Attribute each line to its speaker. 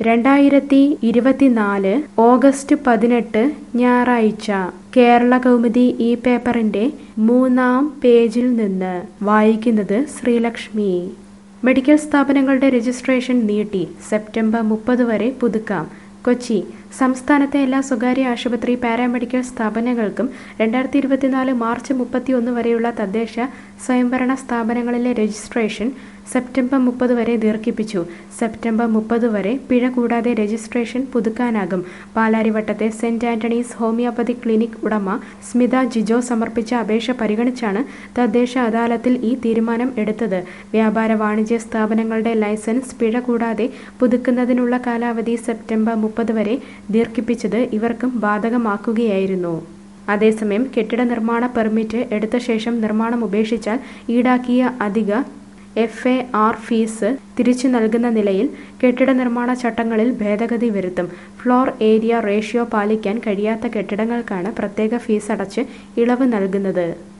Speaker 1: രണ്ടായിരത്തി ഇരുപത്തിനാല് ഓഗസ്റ്റ് പതിനെട്ട് ഞായറാഴ്ച കേരള കൗമുദി ഈ പേപ്പറിന്റെ മൂന്നാം പേജിൽ നിന്ന് വായിക്കുന്നത് ശ്രീലക്ഷ്മി മെഡിക്കൽ സ്ഥാപനങ്ങളുടെ രജിസ്ട്രേഷൻ നീട്ടി സെപ്റ്റംബർ മുപ്പത് വരെ പുതുക്കാം കൊച്ചി സംസ്ഥാനത്തെ എല്ലാ സ്വകാര്യ ആശുപത്രി പാരാമെഡിക്കൽ സ്ഥാപനങ്ങൾക്കും രണ്ടായിരത്തി ഇരുപത്തിനാല് മാർച്ച് മുപ്പത്തിയൊന്ന് വരെയുള്ള തദ്ദേശ സ്വയംഭരണ സ്ഥാപനങ്ങളിലെ രജിസ്ട്രേഷൻ സെപ്റ്റംബർ മുപ്പത് വരെ ദീർഘിപ്പിച്ചു സെപ്റ്റംബർ മുപ്പത് വരെ പിഴ കൂടാതെ രജിസ്ട്രേഷൻ പുതുക്കാനാകും പാലാരിവട്ടത്തെ സെന്റ് ആന്റണീസ് ഹോമിയോപ്പതി ക്ലിനിക് ഉടമ സ്മിത ജിജോ സമർപ്പിച്ച അപേക്ഷ പരിഗണിച്ചാണ് തദ്ദേശ അദാലത്തിൽ ഈ തീരുമാനം എടുത്തത് വ്യാപാര വാണിജ്യ സ്ഥാപനങ്ങളുടെ ലൈസൻസ് പിഴ കൂടാതെ പുതുക്കുന്നതിനുള്ള കാലാവധി സെപ്റ്റംബർ മുപ്പത് വരെ ദീർഘിപ്പിച്ചത് ഇവർക്കും ബാധകമാക്കുകയായിരുന്നു അതേസമയം കെട്ടിട നിർമ്മാണ പെർമിറ്റ് എടുത്ത ശേഷം നിർമ്മാണം ഉപേക്ഷിച്ചാൽ ഈടാക്കിയ അധിക എഫ് എ ആർ ഫീസ് തിരിച്ചു നൽകുന്ന നിലയിൽ കെട്ടിട നിർമ്മാണ ചട്ടങ്ങളിൽ ഭേദഗതി വരുത്തും ഫ്ലോർ ഏരിയ റേഷ്യോ പാലിക്കാൻ കഴിയാത്ത കെട്ടിടങ്ങൾക്കാണ് പ്രത്യേക ഫീസ് അടച്ച് ഇളവ് നൽകുന്നത്